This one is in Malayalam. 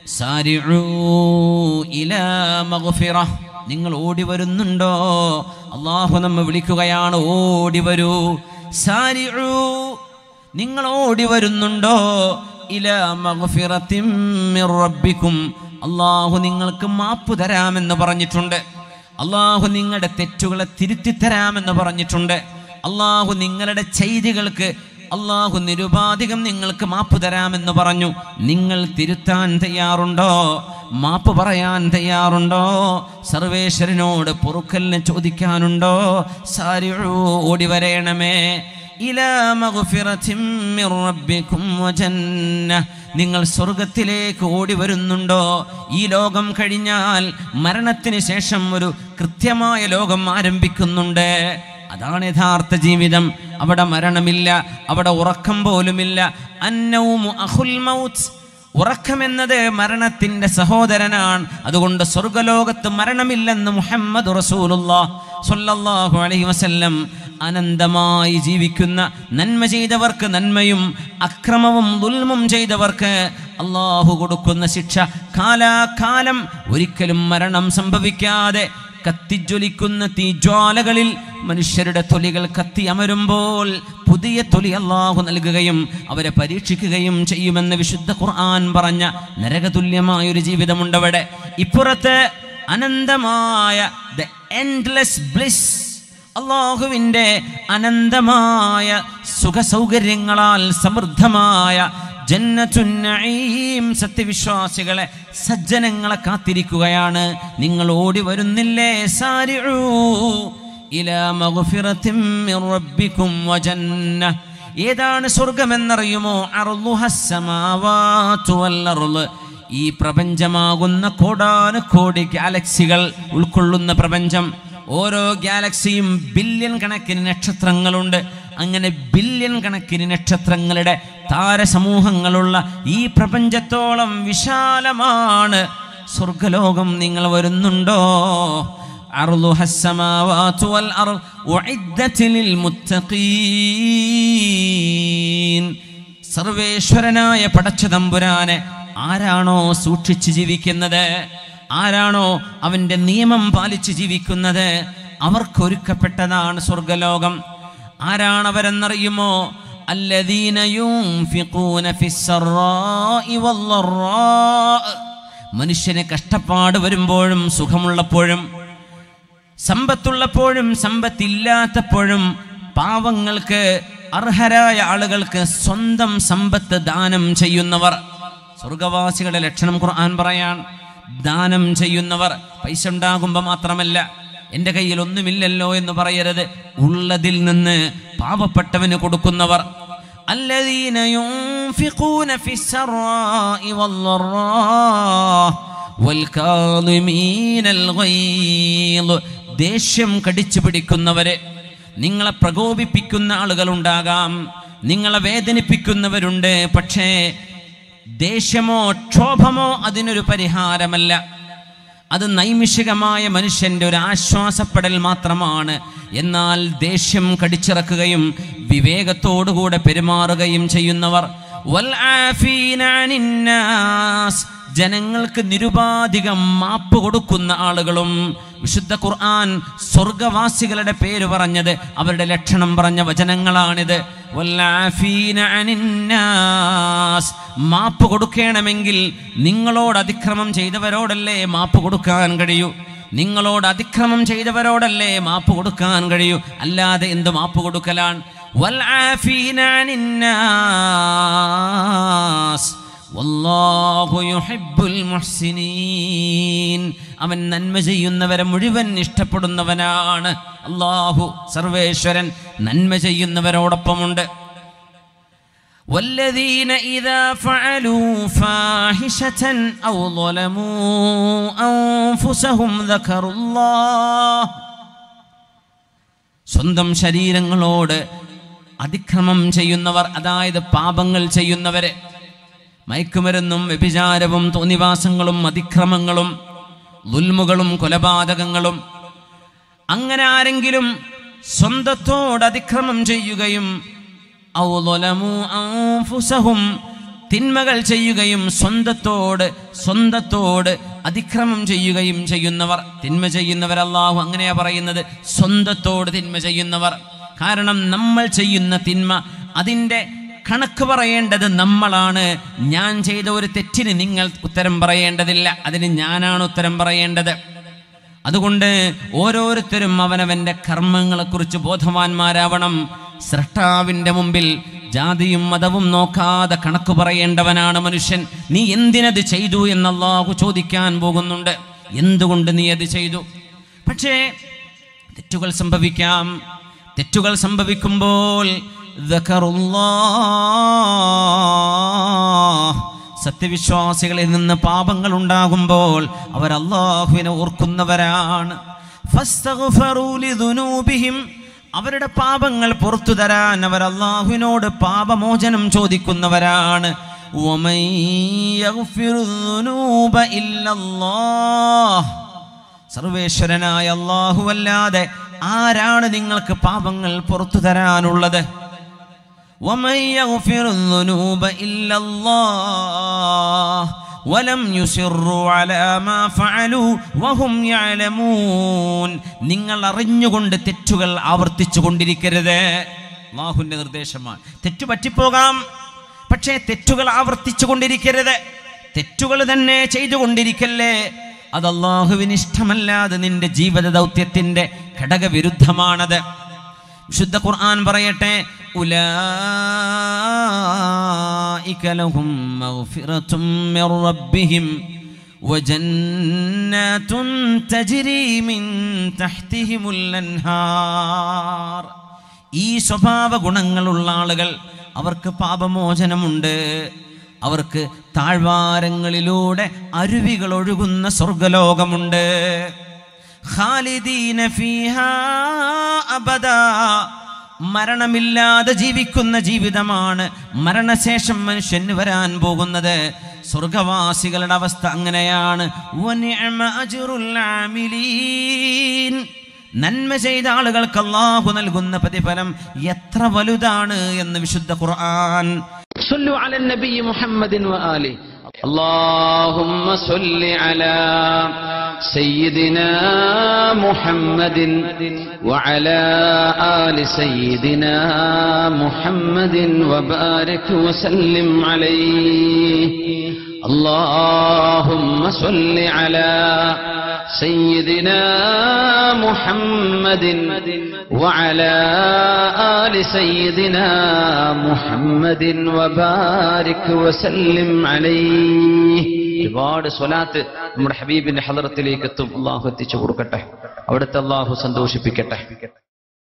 സാരിഊ ഇലാ മഗ്ഫിറ നിങ്ങൾ ഓടി വരുന്നുണ്ടോ അള്ളാഹു നമ്മെ വിളിക്കുകയാണ് ഓടി വരൂ സാരിഊ നിങ്ങൾ ഓടി വരുന്നുണ്ടോ ഇലാ മഗ്ഫിറത്തിൻ മിർ റബ്ബിക്കും അള്ളാഹു നിങ്ങൾക്ക് മാപ്പ് തരാമെന്ന് പറഞ്ഞിട്ടുണ്ട് അള്ളാഹു നിങ്ങളുടെ തെറ്റുകളെ തിരുത്തി തരാമെന്ന് പറഞ്ഞിട്ടുണ്ട് അള്ളാഹു നിങ്ങളുടെ ചെയ്തികൾക്ക് അള്ളാഹു നിരുപാധികം നിങ്ങൾക്ക് മാപ്പ് തരാമെന്ന് പറഞ്ഞു നിങ്ങൾ തിരുത്താൻ തയ്യാറുണ്ടോ മാപ്പ് പറയാൻ തയ്യാറുണ്ടോ സർവേശ്വരനോട് പൊറുക്കലിനെ ചോദിക്കാനുണ്ടോ സാരിഴൂ ഓടി വരേണമേ ഇലാ മഗ്ഫിറത്തിൻ മിർ റബ്ബിക്കും വജന്ന നിങ്ങൾ സ്വർഗത്തിലേക്ക് ഓടി വരുന്നുണ്ടോ ഈ ലോകം കഴിഞ്ഞാൽ മരണത്തിന് ശേഷം ഒരു കൃത്യമായ ലോകം ആരംഭിക്കുന്നുണ്ട് അതാണ് യഥാർത്ഥ ജീവിതം അവിടെ മരണമില്ല അവിടെ ഉറക്കം പോലുമില്ല അന്നവും അഹുൽ മൗത്ത് ഉറക്കമെന്നത് മരണത്തിന്റെ സഹോദരനാണ് അതുകൊണ്ട് സ്വർഗലോകത്ത് മരണമില്ലെന്ന് മുഹമ്മദ് റസൂലുള്ളാഹു അലൈഹി വസല്ലം അനന്തമായി ജീവിക്കുന്ന നന്മ ചെയ്തവർക്ക് നന്മയും അക്രമവും ദുൽമും ചെയ്തവർക്ക് അള്ളാഹു കൊടുക്കുന്ന ശിക്ഷ കാലാകാലം ഒരിക്കലും മരണം സംഭവിക്കാതെ കത്തിജ്വലിക്കുന്ന തീജ്വാലകളിൽ മനുഷ്യരുടെ തൊലികൾ കത്തി അമരുമ്പോൾ പുതിയ തൊലി അള്ളാഹു നൽകുകയും അവരെ പരീക്ഷിക്കുകയും ചെയ്യുമെന്ന് വിശുദ്ധ ഖുർആൻ പറഞ്ഞ നരകതുല്യമായ ഒരു ജീവിതമുണ്ടവിടെ ഇപ്പുറത്ത് അനന്തമായ ദ എൻഡ്ലെസ് ബ്ലിസ് അള്ളാഹുവിൻ്റെ അനന്തമായ സുഖസൗകര്യങ്ങളാൽ സമൃദ്ധമായ ജന്നത്തുന്നഈം സത്യവിശ്വാസികളെ സജ്ജനങ്ങളെ കാത്തിരിക്കുകയാണ് നിങ്ങൾ ഓടി വരുന്നില്ലേ സാരിഊ ഇലാ മഗ്ഫിറത്തിൻ മിർ റബ്ബിക്കും വജന്ന ഏതാണ് സ്വർഗമെന്നറിയുമോ അർളുഹസ്സമാവാതു വൽ അർള് ഈ പ്രപഞ്ചമാകുന്ന കോടാനു കോടി ഗാലക്സികൾ ഉൾക്കൊള്ളുന്ന പ്രപഞ്ചം ഓരോ ഗാലക്സിയും ബില്യൺ കണക്കിന് നക്ഷത്രങ്ങളുണ്ട് അങ്ങനെ ബില്യൺ കണക്കിന് നക്ഷത്രങ്ങളുടെ താരസമൂഹങ്ങളുള്ള ഈ പ്രപഞ്ചത്തോളം വിശാലമാണ് സ്വർഗലോകം നിങ്ങൾ വരുന്നുണ്ടോ അർളുഹ السماوات والأرض أعدت للمتقين സർവേശ്വരനായ പടച്ച തമ്പുരാനെ ആരാണോ സൂക്ഷിച്ച് ജീവിക്കുന്നത് ആരാണോ അവൻ്റെ നിയമം പാലിച്ച് ജീവിക്കുന്നത് അവർക്കൊരുക്കപ്പെട്ടതാണ് സ്വർഗലോകം ആരാണവരെന്നറിയുമോ الذين ينفقون في السراء والضراء മനുഷ്യന് കഷ്ടപ്പാട് വരുമ്പോഴും സുഖമുള്ളപ്പോഴും സമ്പത്തുള്ളപ്പോഴും സമ്പത്തില്ലാത്തപ്പോഴും പാവങ്ങൾക്ക് അർഹരായ ആളുകൾക്ക് സ്വന്തം സമ്പത്ത് ദാനം ചെയ്യുന്നവർ സ്വർഗവാസികളുടെ ലക്ഷണം ഖുർആൻ പറയാൻ ദാനം ചെയ്യുന്നവർ പൈസ ഉണ്ടാകുമ്പോൾ മാത്രമല്ല എൻ്റെ കയ്യിൽ ഒന്നുമില്ലല്ലോ എന്ന് പറയരുത് ഉള്ളതിൽ നിന്ന് പാവപ്പെട്ടവന് കൊടുക്കുന്നവർ الذين ينفقون في السراء والضراء والكاظمين الغيظ ദേഷ്യം കടിച്ചു പിടിക്കുന്നവരെ നിങ്ങളെ പ്രകോപിപ്പിക്കുന്ന ആളുകളുണ്ടാകാം നിങ്ങളെ വേദനിപ്പിക്കുന്നവരുണ്ട് പക്ഷേ ദേഷ്യമോ ക്ഷോഭമോ അതിനൊരു പരിഹാരമല്ല അത് നൈമിഷികമായ മനുഷ്യന്റെ ഒരു ആശ്വാസപ്പെടൽ മാത്രമാണ് എന്നാൽ ദേഷ്യം കടിച്ചിറക്കുകയും വിവേകത്തോടുകൂടെ പെരുമാറുകയും ചെയ്യുന്നവർ വൽ ആഫീന അനിന്നാസ് ജനങ്ങൾക്ക് നിരുപാധികം മാപ്പ് കൊടുക്കുന്ന ആളുകളും വിശുദ്ധ ഖുർആൻ സ്വർഗവാസികളുടെ പേര് പറഞ്ഞത് അവരുടെ ലക്ഷണം പറഞ്ഞ വചനങ്ങളാണിത് വല്ലാഫീന അനിന്നാസ് മാപ്പ് കൊടുക്കണമെങ്കിൽ നിങ്ങളോട് അതിക്രമം ചെയ്തവരോടല്ലേ മാപ്പ് കൊടുക്കാൻ കഴിയൂ നിങ്ങളോട് അതിക്രമം ചെയ്തവരോടല്ലേ മാപ്പ് കൊടുക്കാൻ കഴിയൂ അല്ലാതെ എന്ത് മാപ്പ് കൊടുക്കലാണ് വൽആഫീന അനിന്നാസ് വല്ലാഹു യുഹിബ്ബുൽ മുഹ്സിനീൻ അവൻ നന്മ ചെയ്യുന്നവരെ മുഴുവൻ ഇഷ്ടപ്പെടുന്നവനാണ് അള്ളാഹു സർവേശ്വരൻ നന്മ ചെയ്യുന്നവരോടൊപ്പമുണ്ട് والذين إذا فعلوا فاحشة أو ظلموا أنفسهم ذكروا الله സ്വന്തം ശരീരങ്ങളോട് അതിക്രമം ചെയ്യുന്നവർ അതായത് പാപങ്ങൾ ചെയ്യുന്നവരെ മയക്കുമരുന്നും വ്യഭിചാരവും തോന്നിവാസങ്ങളും അതിക്രമങ്ങളും ദുൽമുകളും കൊലപാതകങ്ങളും അങ്ങനെ ആരെങ്കിലും സ്വന്തത്തോട് അതിക്രമം ചെയ്യുകയും ഔ ളലമു അൻഫുസഹും തിന്മകൾ ചെയ്യുകയും സ്വന്തത്തോട് സ്വന്തത്തോട് അതിക്രമം ചെയ്യുകയും ചെയ്യുന്നവർ തിന്മ ചെയ്യുന്നവർ അള്ളാഹു അങ്ങനെയാ പറയുന്നത് സ്വന്തത്തോട് തിന്മ ചെയ്യുന്നവർ കാരണം നമ്മൾ ചെയ്യുന്ന തിന്മ അതിൻ്റെ കണക്ക് പറയേണ്ടത് നമ്മളാണ് ഞാൻ ചെയ്ത ഒരു തെറ്റിന് നിങ്ങൾ ഉത്തരം പറയേണ്ടതില്ല അതിന് ഞാനാണ് ഉത്തരം പറയേണ്ടത് അതുകൊണ്ട് ഓരോരുത്തരും അവനവന്റെ കർമ്മങ്ങളെക്കുറിച്ച് ബോധവാന്മാരാവണം സൃഷ്ടാവിൻ്റെ മുമ്പിൽ ജാതിയും മതവും നോക്കാതെ കണക്ക് പറയേണ്ടവനാണ് മനുഷ്യൻ നീ എന്തിനത് ചെയ്തു എന്ന് അള്ളാഹു ചോദിക്കാൻ പോകുന്നുണ്ട് എന്തുകൊണ്ട് നീ അത് ചെയ്തു പക്ഷേ തെറ്റുകൾ സംഭവിക്കാം തെറ്റുകൾ സംഭവിക്കുമ്പോൾ ദക്കറുല്ലാഹ് സത്യവിശ്വാസികളിൽ നിന്ന് പാപങ്ങൾ ഉണ്ടാകുമ്പോൾ അവർ അള്ളാഹുവിനെ ഓർക്കുന്നവരാണ് ഫസ്തഗ്ഫറൂ ലിദുനൂബിഹിം. അവരുടെ പാപങ്ങൾ പുറത്തു തരാൻ അവർ അള്ളാഹുവിനോട് പാപമോചനം ചോദിക്കുന്നവരാണ് വമൻ യഗ്ഫിറു ദുനൂബ ഇല്ലല്ലാഹ്. സർവേശ്വരനായ അല്ലാഹുവല്ലാതെ ആരാണ് നിങ്ങൾക്ക് പാപങ്ങൾ പുറത്തു തരാനുള്ളത് ومن يغفر الذنوب إلا الله ولم يصروا على ما فعلوا وهم يعلمون നിങ്ങൾ അറിഞ്ഞുകൊണ്ട് തെറ്റുകൾ ആവർത്തിച്ചു കൊണ്ടിരിക്കരുത് അള്ളാഹുവിന്റെ നിർദ്ദേശമാണ് തെറ്റു പറ്റിപ്പോകാം പക്ഷേ തെറ്റുകൾ ആവർത്തിച്ചു കൊണ്ടിരിക്കരുത് തെറ്റുകൾ തന്നെ ചെയ്തുകൊണ്ടിരിക്കല്ലേ അത് അള്ളാഹുവിന് ഇഷ്ടമല്ലാതെ നിന്റെ ജീവിത ദൗത്യത്തിന്റെ ഘടകവിരുദ്ധമാണത് വിശുദ്ധ ഖുർആൻ പറയട്ടെ ഉലായിക ലഹും മഗ്ഫിറത്തും മിർ റബ്ബിഹിം വജന്നാത്തുൻ തജ്രി മിൻ തഹ്തിഹിമുൽ അൻഹാർ ഈ സ്വഭാവ ഗുണങ്ങളുള്ള ആളുകൾ അവർക്ക് പാപമോചനമുണ്ട് അവർക്ക് താഴ്വാരങ്ങളിലൂടെ അരുവികൾ ഒഴുകുന്ന സ്വർഗലോകമുണ്ട് ഖാലിദീന ഫീഹാ അബദാ മരണമില്ലാതെ ജീവിക്കുന്ന ജീവിതമാണ് മരണശേഷം മനുഷ്യന് വരാൻ പോകുന്നത് സ്വർഗവാസികളുടെ അവസ്ഥ അങ്ങനെയാണ് വനിഅമ അജ്റുൽ ആമിലീൻ. നന്മ ചെയ്ത ആളുകൾക്ക് അള്ളാഹു നൽകുന്ന പ്രതിഫലം എത്ര വലുതാണ് എന്ന് വിശുദ്ധ ഖുർആൻ صلوا على النبي محمد وآله اللهم صل على سيدنا محمد وعلى آل سيدنا محمد وبارك وسلم عليه اللهم صل على سيدنا محمد وعلى آل سيدنا محمد وبارك وسلم عليه ഒരുപാട് സ്വലാത്ത് നമ്മുടെ ഹബീബിന്റെ ഹലറത്തിലേക്ക് എത്തും അള്ളാഹു എത്തിച്ചു കൊടുക്കട്ടെ അവിടുത്തെ അള്ളാഹു സന്തോഷിപ്പിക്കട്ടെ